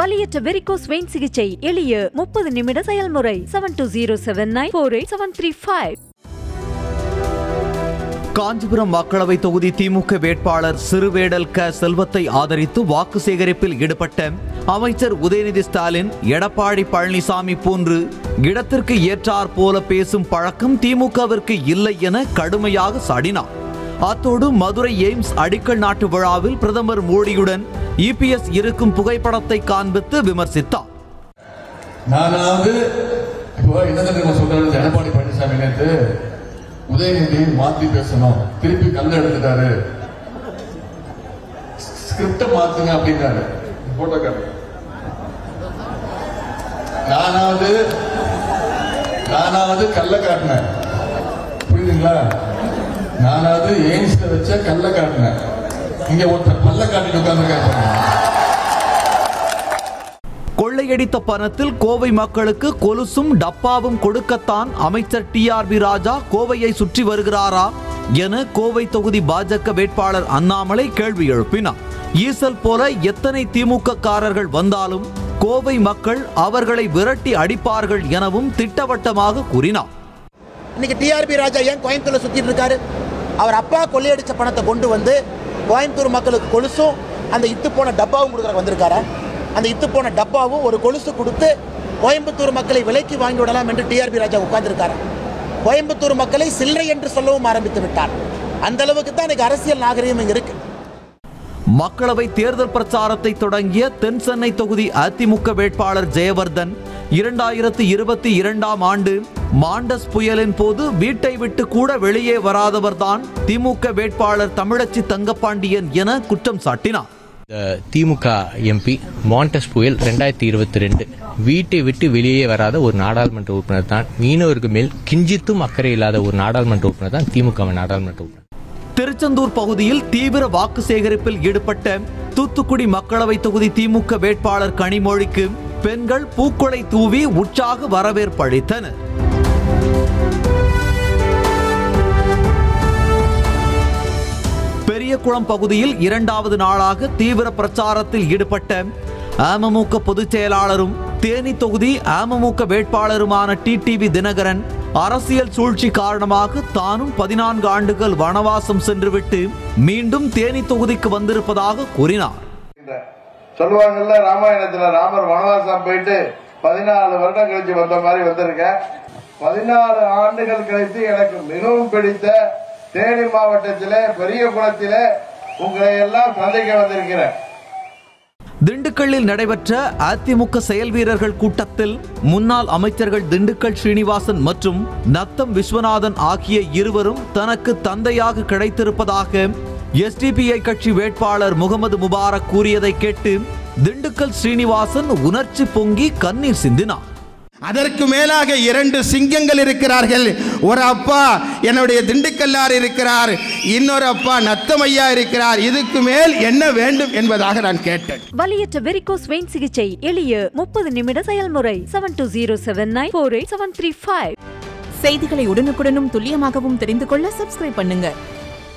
வலியற்ற varicose vein சிகிச்சை எளிய முப்பது நிமிட செயல்முறை seven two zero seven nine four eight seven three five Kanchipuram மக்களவை தொகுதி திமுக வேட்பாளர் சிறுவேடல் க செல்வத்தை ஆதரித்து வாக்கு சேகரிப்பில் ஈடுபட்ட அமைச்சர் உதயநிதி ஸ்டாலின் எடப்பாடி பழனிசாமி போன்று இடத்திற்கு ஏற்றார் போல பேசும் பழக்கம் திமுகவிற்கு இல்லை என கடுமையாக சாடினார் அத்தோடு மதுரை எய்ம்ஸ் அடிக்கல் நாட்டு விழாவில் பிரதமர் மோடியுடன் இபிஎஸ் இருக்கும் புகைப்படத்தை காண்பித்து விமர்சித்தார் நானாவது இப்போ என்ன தெரியுமா சொல்றாரு எடப்பாடி பழனிசாமி நேத்து உதயநிதி மாத்தி பேசணும் திருப்பி கல்ல எடுத்துட்டாரு ஸ்கிரிப்ட மாத்துங்க அப்படின்னாரு போட்டோ காட்டு நானாவது நானாவது கல்ல காட்டினேன் புரியுதுங்களா நானாவது எய்ம்ஸ்ல வச்ச கல்ல காட்டினேன் இங்க ஒருத்தர் பல்ல காட்டிட்டு உட்கார்ந்து கொள்ளையடித்த பணத்தில் கோவை மக்களுக்கு கொலுசும் டப்பாவும் கொடுக்கத்தான் அமைச்சர் டிஆர்பி ராஜா கோவையை சுற்றி வருகிறாரா என கோவை தொகுதி பாஜக வேட்பாளர் அண்ணாமலை கேள்வி எழுப்பினார் ஈசல் போல எத்தனை திமுக காரர்கள் வந்தாலும் கோவை மக்கள் அவர்களை விரட்டி அடிப்பார்கள் எனவும் திட்டவட்டமாக கூறினார் இன்னைக்கு டிஆர்பி ராஜா ஏன் கோயம்புத்தூர்ல சுத்திட்டு இருக்காரு அவர் அப்பா கொள்ளையடிச்ச பணத்தை கொண்டு வந்து கோயம்புத்தூர் மக்களுக்கு கொலுசும் அந்த இத்து போன டப்பாவும் கொடுக்குற வந்திருக்காரா அந்த இத்து போன டப்பாவும் ஒரு கொலுசு கொடுத்து கோயம்புத்தூர் மக்களை விலைக்கு வாங்கி விடலாம் என்று டிஆர்பி ராஜா உட்கார்ந்திருக்காரு கோயம்புத்தூர் மக்களை சில்லறை என்று சொல்லவும் ஆரம்பித்து விட்டார் அந்த அளவுக்கு தான் இன்னைக்கு அரசியல் நாகரிகம் இங்க இருக்கு மக்களவை தேர்தல் பிரச்சாரத்தை தொடங்கிய தென் சென்னை தொகுதி அதிமுக வேட்பாளர் ஜெயவர்தன் இரண்டாயிரத்து இருபத்தி இரண்டாம் ஆண்டு மாண்டஸ் புயலின் போது வீட்டை விட்டு கூட வெளியே வராதவர்தான் திமுக வேட்பாளர் தமிழச்சி தங்கப்பாண்டியன் என குற்றம் சாட்டினார் இந்த திமுக எம்பி மாண்டஸ் புயல் ரெண்டாயிரத்தி இருபத்தி ரெண்டு வீட்டை விட்டு வெளியே வராத ஒரு நாடாளுமன்ற உறுப்பினர் தான் மீனவருக்கு மேல் கிஞ்சித்தும் அக்கறை இல்லாத ஒரு நாடாளுமன்ற உறுப்பினர் தான் திமுக நாடாளுமன்ற உறுப்பினர் திருச்செந்தூர் பகுதியில் தீவிர வாக்கு சேகரிப்பில் ஈடுபட்ட தூத்துக்குடி மக்களவை தொகுதி திமுக வேட்பாளர் கனிமொழிக்கு பெண்கள் பூக்களை தூவி உற்சாக வரவேற்பு அளித்தனர் பெரியகுளம் பகுதியில் இரண்டாவது நாளாக தீவிர பிரச்சாரத்தில் ஈடுபட்ட அமமுக பொதுச் செயலாளரும் தேனி தொகுதி அமமுக வேட்பாளருமான டிடிவி தினகரன் அரசியல் சூழ்ச்சி காரணமாக தானும் பதினான்கு ஆண்டுகள் வனவாசம் சென்றுவிட்டு மீண்டும் தேனி தொகுதிக்கு வந்திருப்பதாக கூறினார் சொல்லுவாங்கல்ல ராமாயணத்துல ராமர் வனவாசம் போயிட்டு பதினாலு வருடம் கழிச்சு வந்த மாதிரி வந்திருக்கேன் பதினாலு ஆண்டுகள் கழித்து எனக்கு மிகவும் பிடித்த தேனி மாவட்டத்திலே பெரிய குளத்திலே உங்களை எல்லாம் சந்திக்க வந்திருக்கிறேன் திண்டுக்கல்லில் நடைபெற்ற அதிமுக செயல் வீரர்கள் கூட்டத்தில் முன்னாள் அமைச்சர்கள் திண்டுக்கல் ஸ்ரீனிவாசன் மற்றும் நத்தம் விஸ்வநாதன் ஆகிய இருவரும் தனக்கு தந்தையாக கிடைத்திருப்பதாக எஸ்டிபிஐ கட்சி வேட்பாளர் முகமது முபாரக் கூறியதை கேட்டு திண்டுக்கல் ஸ்ரீனிவாசன் உணர்ச்சி பொங்கி கண்ணீர் சிந்தினார் அதற்கு மேலாக இரண்டு சிங்கங்கள் இருக்கிறார்கள் ஒரு அப்பா என்னுடைய திண்டுக்கல்லார் இருக்கிறார் இன்னொரு அப்பா நத்தமையா இருக்கிறார் இதுக்கு மேல் என்ன வேண்டும் என்பதாக நான் கேட்டேன் வலியற்ற வெரிகோஸ் வெயின் சிகிச்சை எளிய முப்பது நிமிட செயல்முறை seven two zero seven nine four eight seven three five செய்திகளை உடனுக்குடனும் துல்லியமாகவும் தெரிந்து கொள்ள சப்ஸ்கிரைப் பண்ணுங்க